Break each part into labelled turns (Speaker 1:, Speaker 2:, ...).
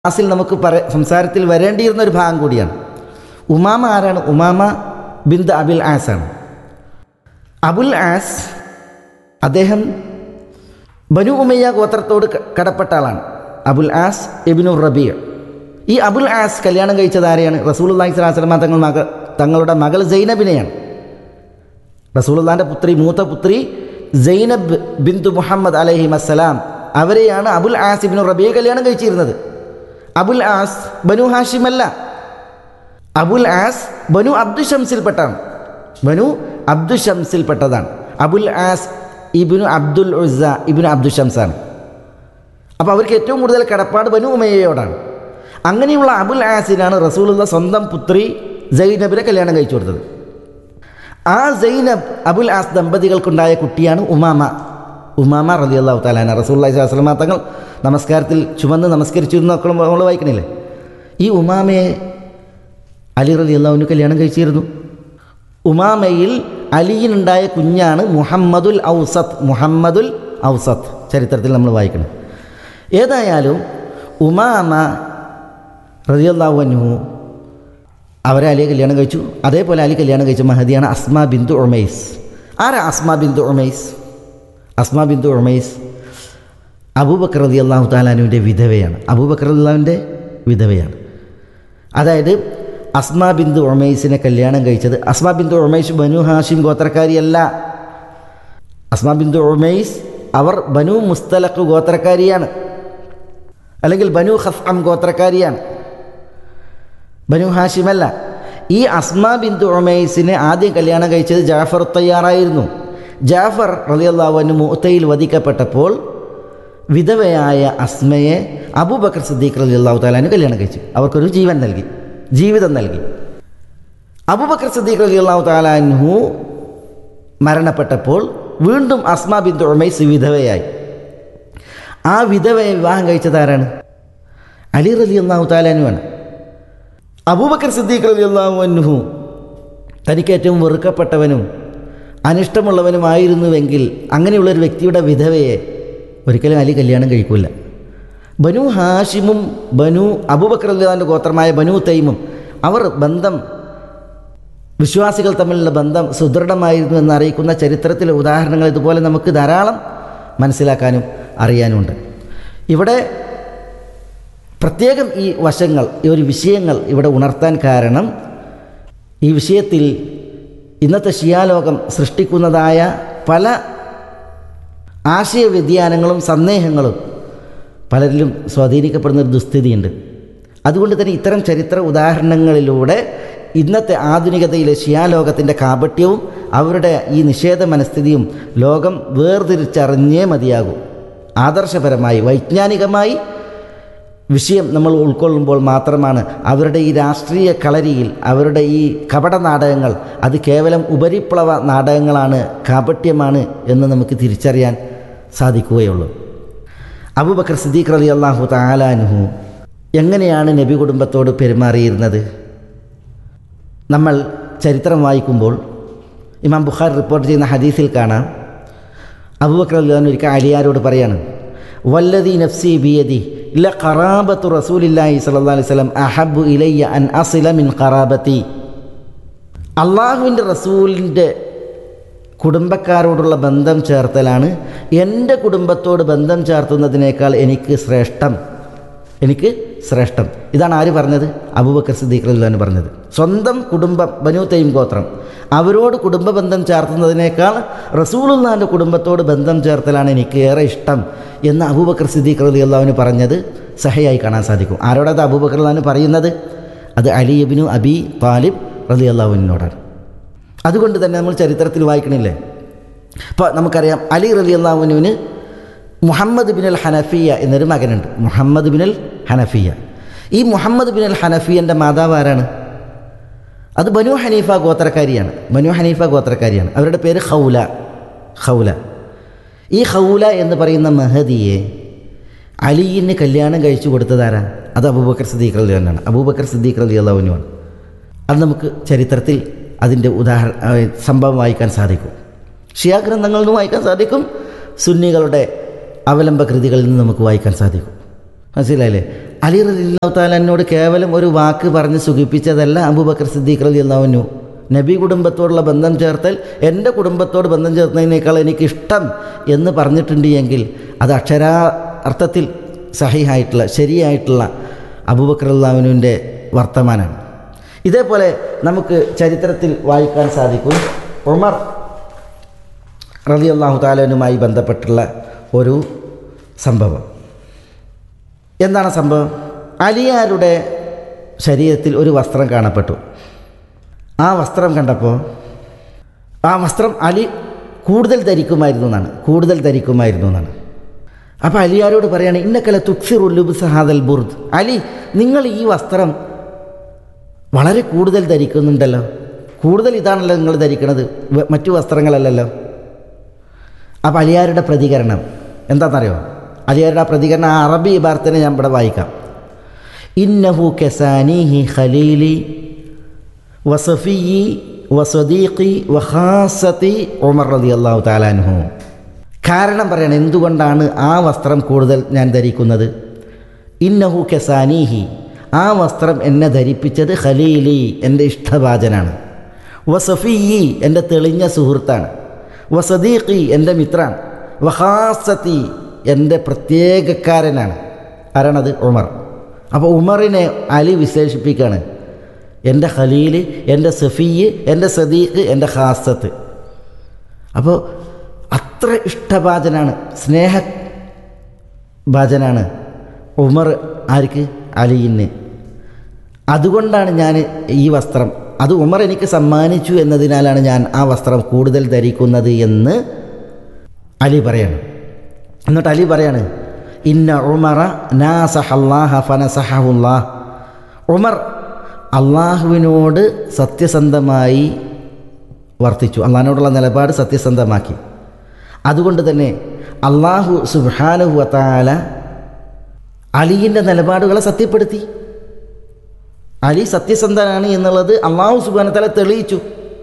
Speaker 1: ക്ലാസ്സിൽ നമുക്ക് പറ സംസാരത്തിൽ വരേണ്ടിയിരുന്ന ഒരു ഭാഗം കൂടിയാണ് ഉമാമ ആരാണ് ഉമാമ ബിന്ദ് അബുൽ ആസ് ആണ് അബുൽ ആസ് അദ്ദേഹം ബനു ഉമയ്യ ഗോത്രത്തോട് ക- കടപ്പെട്ട ആളാണ് അബുൽ ആസ് ഇബിനു റബീർ ഈ അബുൽ ആസ് കല്യാണം കഴിച്ചത് ആരെയാണ് റസൂൽ അള്ളാഹി സ്വലാസ്ലമ തങ്ങൾ മകൾ തങ്ങളുടെ മകൾ സൈനബിനെയാണ് റസൂലുള്ളാന്റെ പുത്രി മൂത്ത പുത്രി സൈനബ് ബിന്ദു മുഹമ്മദ് അലഹി അസ്സലാം അവരെയാണ് അബുൽ ആസ് ഇബ്നു റബിയെ കല്യാണം കഴിച്ചിരുന്നത് അബുൽ ആസ് ബനു ഹാഷിമല്ല അബുൽ ആസ് ബനു അബ്ദു ഷംസിൽപ്പെട്ടാണ് ബനു അബ്ദു ഷംസിൽപ്പെട്ടതാണ് Abul As Ibn Abdul Uzza Ibn Abdu ഷംസാണ് അപ്പോൾ അവർക്ക് ഏറ്റവും കൂടുതൽ കടപ്പാട് ബനു ഉമയ്യയോടാണ് അങ്ങനെയുള്ള അബുൽ ആസിനാണ് റസൂലുള്ള സ്വന്തം പുത്രി സൈനബിനെ കല്യാണം കഴിച്ചു കൊടുത്തത് ആ സൈനബ് അബുൽ ആസ് ദമ്പതികൾക്കുണ്ടായ കുട്ടിയാണ് ഉമാമ ഉമാമ റലി അള്ളാഹു താലാന റസൂല്ലാഹി സ്വലമ തങ്ങൾ നമസ്കാരത്തിൽ ചുമന്ന് നമസ്കരിച്ചു എന്നൊക്കെ നമ്മൾ വായിക്കണില്ലേ ഈ ഉമാമയെ അലി റലി അള്ളാഹുവിന് കല്യാണം കഴിച്ചിരുന്നു ഉമാമയിൽ അലിയിനുണ്ടായ കുഞ്ഞാണ് മുഹമ്മദുൽ ഔസത്ത് മുഹമ്മദുൽ ഔസത്ത് ചരിത്രത്തിൽ നമ്മൾ വായിക്കണം ഏതായാലും ഉമാമ റളിയല്ലാഹു അൻഹു അവരെ അലിയെ കല്യാണം കഴിച്ചു അതേപോലെ അലി കല്യാണം കഴിച്ച മഹദിയാണ് അസ്മ ബിന്ദു ഉമൈസ് ആരാ അസ്മ ബിന്ദു ഉമൈസ് അസ്മ ബിന്ദു ഉമൈസ് അബൂബക്കർ റതി അള്ളാഹു താലാനുവിൻ്റെ വിധവയാണ് അബൂബക്കർ അള്ളാഹുവിൻ്റെ വിധവയാണ് അതായത് അസ്മ ബിന്ദു ഉമൈസിനെ കല്യാണം കഴിച്ചത് അസ്മ ബിന്ദു ഉമൈസ് ബനു ഹാഷിം ഗോത്രക്കാരിയല്ല അസ്മ ബിന്ദു ഉമൈസ് അവർ ബനു മുസ്തലഖ് ഗോത്രക്കാരിയാണ് അല്ലെങ്കിൽ ബനു ഖസ്അം ഗോത്രക്കാരിയാണ് ബനു ഹാഷിമല്ല ഈ അസ്മ ബിന്ദു ഉമൈസിനെ ആദ്യം കല്യാണം കഴിച്ചത് ജാഫർ തയ്യാറായിരുന്നു ജാഫർ റളിയല്ലാഹുവിന് മൂത്തയിൽ വധിക്കപ്പെട്ടപ്പോൾ വിധവയായ അസ്മയെ അബൂബക്കർ സിദ്ദീഖ് റലി അള്ളാഹു താലാന് കല്യാണം കഴിച്ചു അവർക്കൊരു ജീവൻ നൽകി ജീവിതം നൽകി അബൂബക്കർ സിദ്ദീഖ് റലി അള്ളാഹു താലാൻഹു മരണപ്പെട്ടപ്പോൾ വീണ്ടും അസ്മ ബിന്ദു ഉമൈസ് വിധവയായി ആ വിധവയെ വിവാഹം കഴിച്ചത് ആരാണ് അലി റലി അള്ളാഹു താലാനുവാണ് അബൂബക്കർ സിദ്ദീഖ് റലി അള്ളാഹു അൻഹു തനിക്ക് ഏറ്റവും വെറുക്കപ്പെട്ടവനും അനിഷ്ടമുള്ളവനുമായിരുന്നുവെങ്കിൽ അങ്ങനെയുള്ള ഒരു വ്യക്തിയുടെ വിധവയെ ഒരിക്കലും അലി കല്യാണം കഴിക്കില്ല ബനു ഹാഷിമും ബനു അബൂബക്കർ അല്ലാൻ്റെ ഗോത്രമായ ബനു തൈമും അവർ ബന്ധം വിശ്വാസികൾ തമ്മിലുള്ള ബന്ധം സുദൃഢമായിരുന്നു എന്ന് അറിയിക്കുന്ന ചരിത്രത്തിലെ ഉദാഹരണങ്ങൾ ഇതുപോലെ നമുക്ക് ധാരാളം മനസ്സിലാക്കാനും അറിയാനുമുണ്ട് ഇവിടെ പ്രത്യേകം ഈ വശങ്ങൾ ഈ ഒരു വിഷയങ്ങൾ ഇവിടെ ഉണർത്താൻ കാരണം ഈ വിഷയത്തിൽ ഇന്നത്തെ ഷിയാലോകം സൃഷ്ടിക്കുന്നതായ പല ആശയവ്യതിയാനങ്ങളും സന്ദേഹങ്ങളും പലരിലും സ്വാധീനിക്കപ്പെടുന്ന ഒരു ദുസ്ഥിതിയുണ്ട് അതുകൊണ്ട് തന്നെ ഇത്തരം ചരിത്ര ഉദാഹരണങ്ങളിലൂടെ ഇന്നത്തെ ആധുനികതയിലെ ഷിയാലോകത്തിൻ്റെ കാപട്യവും അവരുടെ ഈ നിഷേധ മനസ്ഥിതിയും ലോകം വേർതിരിച്ചറിഞ്ഞേ മതിയാകൂ ആദർശപരമായി വൈജ്ഞാനികമായി വിഷയം നമ്മൾ ഉൾക്കൊള്ളുമ്പോൾ മാത്രമാണ് അവരുടെ ഈ രാഷ്ട്രീയ കളരിയിൽ അവരുടെ ഈ കപട നാടകങ്ങൾ അത് കേവലം ഉപരിപ്ലവ നാടകങ്ങളാണ് കാപട്യമാണ് എന്ന് നമുക്ക് തിരിച്ചറിയാൻ സാധിക്കുകയുള്ളൂ അബൂബക്കർ സിദ്ദീഖ് റലി അള്ളാഹു താലാനുഹു എങ്ങനെയാണ് നബി കുടുംബത്തോട് പെരുമാറിയിരുന്നത് നമ്മൾ ചരിത്രം വായിക്കുമ്പോൾ ഇമാം ബുഖാർ റിപ്പോർട്ട് ചെയ്യുന്ന ഹദീസിൽ കാണാം അബൂബക്കർ അള്ളഹാൻ ഒരിക്കൽ അലിയാരോട് പറയാണ് വല്ലതി നഫ്സി ബിയദി ഇല്ല ഖറാബത്തു റസൂലില്ലാഹി സല്ലല്ലാഹു അലൈഹി വസല്ലം അഹബ്ബു ഇലയ്യ അൻ അസില മിൻ ഖറാബത്തി അള്ളാഹുവിൻ്റെ റസൂലിൻ്റെ കുടുംബക്കാരോടുള്ള ബന്ധം ചേർത്തലാണ് എൻ്റെ കുടുംബത്തോട് ബന്ധം ചേർത്തുന്നതിനേക്കാൾ എനിക്ക് ശ്രേഷ്ഠം എനിക്ക് ശ്രേഷ്ഠം ഇതാണ് ആര് പറഞ്ഞത് അബൂബക്കർ സിദ്ദീഖ് റളിയല്ലാഹു അൻഹു പറഞ്ഞത് സ്വന്തം കുടുംബം ബനു തൈം ഗോത്രം അവരോട് കുടുംബ ബന്ധം ചേർത്തുന്നതിനേക്കാൾ റസൂലുള്ളാഹിൻ്റെ കുടുംബത്തോട് ബന്ധം ചേർത്തലാണ് എനിക്ക് ഏറെ ഇഷ്ടം എന്ന് അബൂബക്കർ സിദ്ദീഖ് റളിയല്ലാഹുവിന് പറഞ്ഞത് സഹയായി കാണാൻ സാധിക്കും ആരോടത് അബൂബക്കർ റളിയല്ലാഹു പറയുന്നത് അത് അലിയബിനു അബി താലിബ് റളിയല്ലാഹുവിനോടാണ് അതുകൊണ്ട് തന്നെ നമ്മൾ ചരിത്രത്തിൽ വായിക്കണില്ലേ അപ്പോൾ നമുക്കറിയാം അലി റലി അള്ളാഹുനുവിന് മുഹമ്മദ് ബിൻ അൽ ഹനഫിയ എന്നൊരു മകനുണ്ട് മുഹമ്മദ് ബിൻ അൽ ഹനഫിയ ഈ മുഹമ്മദ് ബിൻ അൽ ഹനഫിയൻ്റെ മാതാവ് ആരാണ് അത് ബനു ഹനീഫ ഗോത്രക്കാരിയാണ് ബനു ഹനീഫ ഗോത്രക്കാരിയാണ് അവരുടെ പേര് ഖൗല ഖൗല ഈ ഖൗല എന്ന് പറയുന്ന മഹദിയെ അലിയിന് കല്യാണം കഴിച്ചു കൊടുത്തതാരാ അത് അബൂബക്കർ സിദ്ദീഖ് അലി തന്നെയാണ് അബൂബക്കർ സിദ്ദീഖ് അലി അള്ളാഹുനുമാണ് അത് നമുക്ക് ചരിത്രത്തിൽ അതിൻ്റെ ഉദാഹരണ ആ, സംഭവം വായിക്കാൻ സാധിക്കും ഷിയാ ഗ്രന്ഥങ്ങളിൽ നിന്ന് വായിക്കാൻ സാധിക്കും സുന്നികളുടെ അവലംബ കൃതികളിൽ നിന്ന് നമുക്ക് വായിക്കാൻ സാധിക്കും മനസ്സിലായില്ലേ അലി റലില്ലാഹു താല എന്നോട് കേവലം ഒരു വാക്ക് പറഞ്ഞ് സുഖിപ്പിച്ചതല്ല അബൂബക്കർ സിദ്ദീഖ് റലി അള്ളാഹുനു നബി കുടുംബത്തോടുള്ള ബന്ധം ചേർത്തൽ എൻ്റെ കുടുംബത്തോട് ബന്ധം ചേർത്തതിനേക്കാൾ എനിക്കിഷ്ടം എന്ന് പറഞ്ഞിട്ടുണ്ട് എങ്കിൽ അത് അക്ഷരാർത്ഥത്തിൽ സഹിയായിട്ടുള്ള ശരിയായിട്ടുള്ള അബൂബക്കർ അള്ളാഹുവിൻ്റെ വർത്തമാനമാണ് ഇതേപോലെ നമുക്ക് ചരിത്രത്തിൽ വായിക്കാൻ സാധിക്കും ഉമർ റലി അള്ളാഹു താലനുമായി ബന്ധപ്പെട്ടുള്ള ഒരു സംഭവം എന്താണ് സംഭവം അലിയാരുടെ ശരീരത്തിൽ ഒരു വസ്ത്രം കാണപ്പെട്ടു ആ വസ്ത്രം കണ്ടപ്പോൾ ആ വസ്ത്രം അലി കൂടുതൽ ധരിക്കുമായിരുന്നു എന്നാണ് കൂടുതൽ ധരിക്കുമായിരുന്നു എന്നാണ് അപ്പോൾ അലിയാരോട് പറയാണ് ഇന്നക്കല തുക്സിറുല്ലുബ് സഹാദൽ ബുർദ് അലി നിങ്ങൾ ഈ വസ്ത്രം വളരെ കൂടുതൽ ധരിക്കുന്നുണ്ടല്ലോ കൂടുതൽ ഇതാണല്ലോ നിങ്ങൾ ധരിക്കുന്നത് വ- മറ്റു വസ്ത്രങ്ങളല്ലല്ലോ അപ്പോൾ അലിയാരുടെ പ്രതികരണം എന്താണെന്നറിയോ അലിയാരുടെ ആ പ്രതികരണം ആ അറബി ഇബാർത്തിനെ ഞാൻ ഇവിടെ വായിക്കാം ഇന്നഹു കെസാനിഹി ഖലീലി വസഫിയി വസദീഖി വഹാസത്തി ഉമർ റതി അള്ളാഹു താലാൻഹു കാരണം പറയണം എന്തുകൊണ്ടാണ് ആ വസ്ത്രം കൂടുതൽ ഞാൻ ധരിക്കുന്നത് ഇന്നഹു കെസാനീഹി ആ വസ്ത്രം എന്നെ ധരിപ്പിച്ചത് ഖലീലി എൻ്റെ ഇഷ്ടഭാജനാണ് വസഫിയി എൻ്റെ തെളിഞ്ഞ സുഹൃത്താണ് വസദീഖി എൻ്റെ മിത്രാണ് വഹാസത്തി എൻ്റെ പ്രത്യേകക്കാരനാണ് ആരാണത് ഉമർ അപ്പോൾ ഉമറിനെ അലി വിശേഷിപ്പിക്കുകയാണ് എൻ്റെ ഖലീൽ എൻ്റെ സഫീയ് എൻ്റെ സദീഖ് എൻ്റെ ഖാസത്ത് അപ്പോൾ അത്ര ഇഷ്ടഭാജനാണ് സ്നേഹ ഭാജനാണ് ഉമർ ആർക്ക് അലിയിന് അതുകൊണ്ടാണ് ഞാൻ ഈ വസ്ത്രം അത് ഉമർ എനിക്ക് സമ്മാനിച്ചു എന്നതിനാലാണ് ഞാൻ ആ വസ്ത്രം കൂടുതൽ ധരിക്കുന്നത് എന്ന് അലി പറയാണ് എന്നിട്ട് അലി പറയാണ് ഇന്ന ഉമറ നാസഹല്ലാഹ ഫനസഹുല്ലാ ഉമർ അള്ളാഹുവിനോട് സത്യസന്ധമായി വർത്തിച്ചു അള്ളാഹിനോടുള്ള നിലപാട് സത്യസന്ധമാക്കി അതുകൊണ്ട് തന്നെ അള്ളാഹു സുബാനുഹു വത്താല അലിയിൻ്റെ നിലപാടുകളെ സത്യപ്പെടുത്തി അലി സത്യസന്ധനാണ് എന്നുള്ളത് അള്ളാഹു സുബാനത്തല തെളിയിച്ചു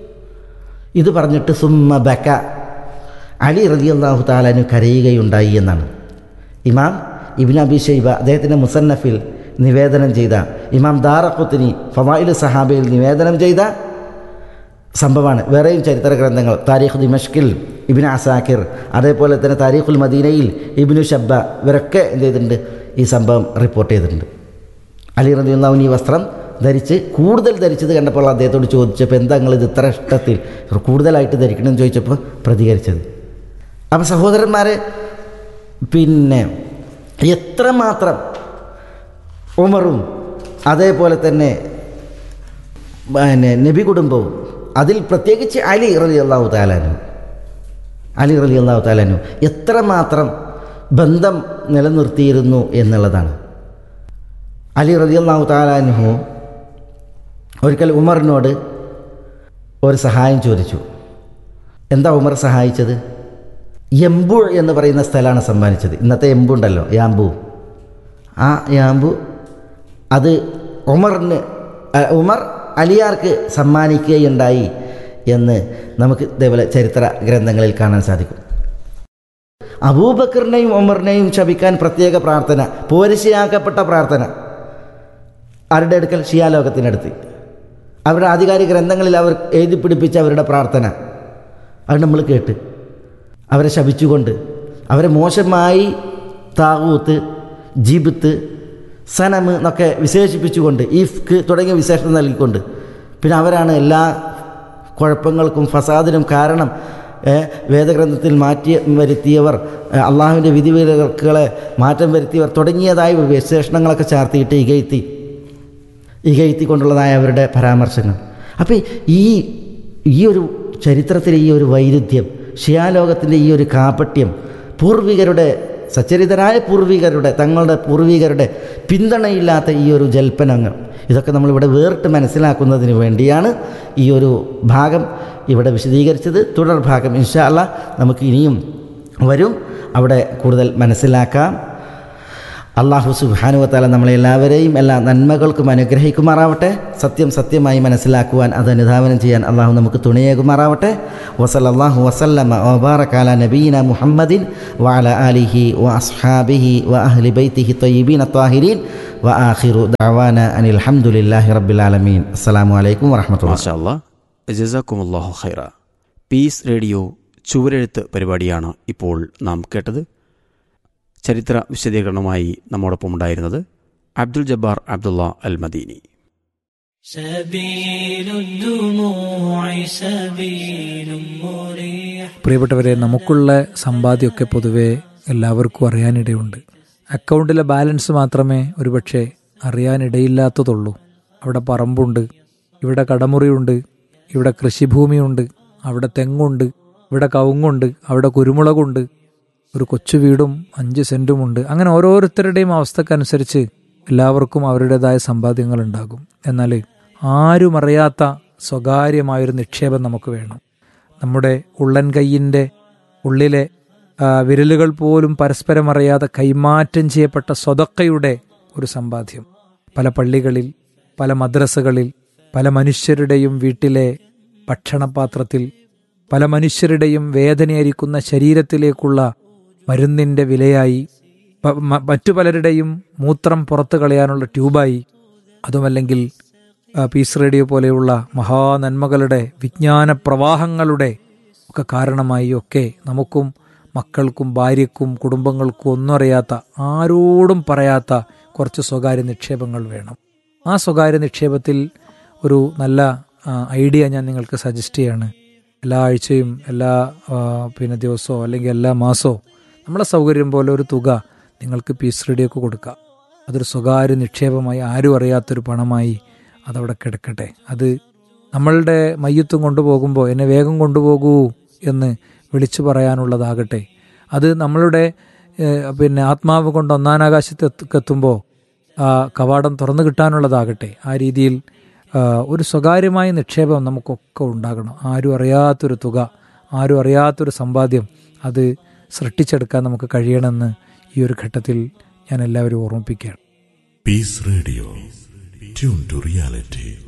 Speaker 1: ഇത് പറഞ്ഞിട്ട് സുമ്മ ബക്ക അലി റതി അള്ളാഹു താലാനു കരയുകയുണ്ടായി എന്നാണ് ഇമാം ഇബിൻ അബി ഷൈബ അദ്ദേഹത്തിൻ്റെ മുസന്നഫിൽ നിവേദനം ചെയ്ത ഇമാം ദാറഖുത്തിനി ഫവായിൽ സഹാബയിൽ നിവേദനം ചെയ്ത സംഭവമാണ് വേറെയും ചരിത്ര ഗ്രന്ഥങ്ങൾ താരീഖ് ദിമഷ്കിൽ ഇബിൻ അസാക്കിർ അതേപോലെ തന്നെ താരീഖുൽ മദീനയിൽ ഇബിനു ഷബ്ബ ഇവരൊക്കെ എന്ത് ചെയ്തിട്ടുണ്ട് ഈ സംഭവം റിപ്പോർട്ട് ചെയ്തിട്ടുണ്ട് അലി റദിയുള്ളവൻ ഈ വസ്ത്രം ധരിച്ച് കൂടുതൽ ധരിച്ചത് കണ്ടപ്പോൾ അദ്ദേഹത്തോട് ചോദിച്ചപ്പോൾ എന്താ നിങ്ങൾ ഇത് ഇത്ര ഇഷ്ടത്തിൽ കൂടുതലായിട്ട് ധരിക്കണമെന്ന് ചോദിച്ചപ്പോൾ പ്രതികരിച്ചത് അപ്പോൾ സഹോദരന്മാരെ പിന്നെ എത്രമാത്രം ഉമറും അതേപോലെ തന്നെ പിന്നെ നബി കുടുംബവും അതിൽ പ്രത്യേകിച്ച് അലി റലി അള്ളാഹു താലാനു അലി റലി അള്ളാഹു താലാനു എത്രമാത്രം ബന്ധം നിലനിർത്തിയിരുന്നു എന്നുള്ളതാണ് അലി റലി അള്ളാഹു താലാനുഹു ഒരിക്കൽ ഉമറിനോട് ഒരു സഹായം ചോദിച്ചു എന്താ ഉമർ സഹായിച്ചത് എംബു എന്ന് പറയുന്ന സ്ഥലമാണ് സമ്മാനിച്ചത് ഇന്നത്തെ എംബു ഉണ്ടല്ലോ യാമ്പു ആ യാമ്പു അത് ഉമറിന് അ, ഉമർ അലിയാർക്ക് സമ്മാനിക്കുകയുണ്ടായി എന്ന് നമുക്ക് ഇതേപോലെ ചരിത്ര ഗ്രന്ഥങ്ങളിൽ കാണാൻ സാധിക്കും അബൂബക്കറിനെയും ഉമറിനെയും ശപിക്കാൻ പ്രത്യേക പ്രാർത്ഥന പോരിശയാക്കപ്പെട്ട പ്രാർത്ഥന ആരുടെ അടുക്കൽ ഷിയാലോകത്തിനടുത്ത് അവരുടെ ആധികാരിക ഗ്രന്ഥങ്ങളിൽ അവർ എഴുതി പിടിപ്പിച്ച അവരുടെ പ്രാർത്ഥന അത് നമ്മൾ കേട്ട് അവരെ ശപിച്ചുകൊണ്ട് അവരെ മോശമായി താവൂത്ത് ജിബിത്ത് സനമ് എന്നൊക്കെ വിശേഷിപ്പിച്ചുകൊണ്ട് ഈഫ്ക്ക് തുടങ്ങിയ വിശേഷണം നൽകിക്കൊണ്ട് പിന്നെ അവരാണ് എല്ലാ കുഴപ്പങ്ങൾക്കും ഫസാദിനും കാരണം ഏ, വേദഗ്രന്ഥത്തിൽ മാറ്റി വരുത്തിയവർ ഏ, അള്ളാഹുവിൻ്റെ വിധിവിലക്കുകളെ മാറ്റം വരുത്തിയവർ തുടങ്ങിയതായ വിശേഷണങ്ങളൊക്കെ ചാർത്തിയിട്ട് ഇകഴ്ത്തി ഇകഴ്ത്തിക്കൊണ്ടുള്ളതായ അവരുടെ പരാമർശങ്ങൾ അപ്പോൾ ഈ ഈ ഒരു ചരിത്രത്തിലെ ഈ ഒരു വൈരുദ്ധ്യം ഷിയാലോകത്തിൻ്റെ ഈ ഒരു കാപട്യം പൂർവികരുടെ സച്ചരിതരായ പൂർവികരുടെ തങ്ങളുടെ പൂർവികരുടെ പിന്തുണയില്ലാത്ത ഈ ഒരു ജൽപ്പനങ്ങൾ ഇതൊക്കെ നമ്മളിവിടെ വേറിട്ട് മനസ്സിലാക്കുന്നതിന് വേണ്ടിയാണ് ഈ ഒരു ഭാഗം ഇവിടെ വിശദീകരിച്ചത് തുടർ ഭാഗം ഇൻഷാ അല്ലാ നമുക്ക് ഇനിയും വരും അവിടെ കൂടുതൽ മനസ്സിലാക്കാം അള്ളാഹു സുബാനുവത്താല നമ്മളെല്ലാവരെയും എല്ലാ നന്മകൾക്കും അനുഗ്രഹിക്കുമാറാവട്ടെ സത്യം സത്യമായി മനസ്സിലാക്കുവാൻ അത് അനുധാവനം ചെയ്യാൻ അള്ളാഹു നമുക്ക് തുണയേകുമാറാവട്ടെ വസലല്ലാഹു വസല്ലമ ഒബാറക്കാല നബീന മുഹമ്മദിൻ വാല അലിഹി വ അസ്ഹാബിഹി വ അഹ്ലി ബൈത്തിഹി തൊയ്യബീൻ അത്വാഹിരീൻ വ ആഖിറു ദഅവാന അനിൽ ഹംദുലില്ലാഹി റബ്ബിൽ ആലമീൻ അസ്സലാമു അലൈക്കും വറഹ്മത്തുള്ളാഹി
Speaker 2: മാഷാ അല്ലാ ജസാക്കുമുല്ലാഹു ഖൈറ പീസ് റേഡിയോ ചുവരെഴുത്ത് പരിപാടിയാണ് ഇപ്പോൾ നാം കേട്ടത് ചരിത്ര വിശദീകരണവുമായി നമ്മോടൊപ്പം ഉണ്ടായിരുന്നത് അബ്ദുൽ ജബ്ബാർ അബ്ദുള്ള അൽ മദീനി
Speaker 3: سبيل الدموع سبيل مريح
Speaker 4: പ്രിയപ്പെട്ടവരെ നമുക്കുള്ള സമ്പാദ്യമൊക്കെ പൊതുവെ എല്ലാവർക്കും അറിയാനിടയുണ്ട് അക്കൗണ്ടിലെ ബാലൻസ് മാത്രമേ ഒരുപക്ഷെ അറിയാനിടയില്ലാത്തതുള്ളൂ അവിടെ പറമ്പുണ്ട് ഇവിടെ കടമുറിയുണ്ട് ഇവിടെ കൃഷിഭൂമിയുണ്ട് അവിടെ തെങ്ങുണ്ട് ഇവിടെ കവുങ്ങുണ്ട് അവിടെ കുരുമുളകുണ്ട് ഒരു കൊച്ചു വീടും അഞ്ച് സെന്റുമുണ്ട് അങ്ങനെ ഓരോരുത്തരുടെയും അവസ്ഥക്കനുസരിച്ച് എല്ലാവർക്കും അവരുടേതായ സമ്പാദ്യങ്ങൾ ഉണ്ടാകും എന്നാൽ ആരും അറിയാത്ത സ്വകാര്യമായൊരു നിക്ഷേപം നമുക്ക് വേണം നമ്മുടെ ഉള്ളൻ കൈയിൻ്റെ ഉള്ളിലെ ആ, വിരലുകൾ പോലും പരസ്പരം അറിയാതെ കൈമാറ്റം ചെയ്യപ്പെട്ട സ്വതക്കയുടെ ഒരു സമ്പാദ്യം പല പള്ളികളിൽ പല മദ്രസകളിൽ പല മനുഷ്യരുടെയും വീട്ടിലെ ഭക്ഷണപാത്രത്തിൽ പല മനുഷ്യരുടെയും വേദനയായിരിക്കുന്ന ശരീരത്തിലേക്കുള്ള മരുന്നിൻ്റെ വിലയായി പ- മ- മറ്റു പലരുടെയും മൂത്രം പുറത്തു കളയാനുള്ള ട്യൂബായി അതുമല്ലെങ്കിൽ ആ, പീസ് റേഡിയോ പോലെയുള്ള മഹാനന്മകളുടെ വിജ്ഞാന പ്രവാഹങ്ങളുടെ ഒക്കെ കാരണമായി ഒക്കെ നമുക്കും മക്കൾക്കും ഭാര്യക്കും കുടുംബങ്ങൾക്കും ഒന്നും അറിയാത്ത ആരോടും പറയാത്ത കുറച്ച് സ്വകാര്യ നിക്ഷേപങ്ങൾ വേണം ആ സ്വകാര്യ നിക്ഷേപത്തിൽ ഒരു നല്ല ആ, ഐഡിയ ഞാൻ നിങ്ങൾക്ക് സജസ്റ്റ് ചെയ്യാണ് എല്ലാ ആഴ്ചയും എല്ലാ ആ, പിന്നെ ദിവസമോ അല്ലെങ്കിൽ എല്ലാ മാസമോ നമ്മളെ സൗകര്യം പോലെ ഒരു തുക നിങ്ങൾക്ക് പീസ് റേഡിയോക്ക് കൊടുക്കാം അതൊരു സ്വകാര്യ നിക്ഷേപമായി ആരും അറിയാത്തൊരു പണമായി അതവിടെ കിടക്കട്ടെ അത് നമ്മളുടെ മയ്യത്തും കൊണ്ടുപോകുമ്പോൾ എന്നെ വേഗം കൊണ്ടുപോകൂ എന്ന് വിളിച്ചു പറയാനുള്ളതാകട്ടെ അത് നമ്മളുടെ ഏഹ്, പിന്നെ ആത്മാവ് കൊണ്ട് ഒന്നാനാകാശത്തെത്തുമ്പോൾ ആ കവാടം തുറന്നു കിട്ടാനുള്ളതാകട്ടെ ആ രീതിയിൽ ആ, ഒരു സ്വകാര്യമായ നിക്ഷേപം നമുക്കൊക്കെ ഉണ്ടാകണം ആരും അറിയാത്തൊരു തുക ആരും അറിയാത്തൊരു സമ്പാദ്യം അത് സൃഷ്ടിച്ചെടുക്കാൻ നമുക്ക് കഴിയണമെന്ന് ഈ ഒരു ഘട്ടത്തിൽ ഞാൻ എല്ലാവരും ഓർമ്മിപ്പിക്കുകയാണ്
Speaker 5: Peace Radio. Tune to reality.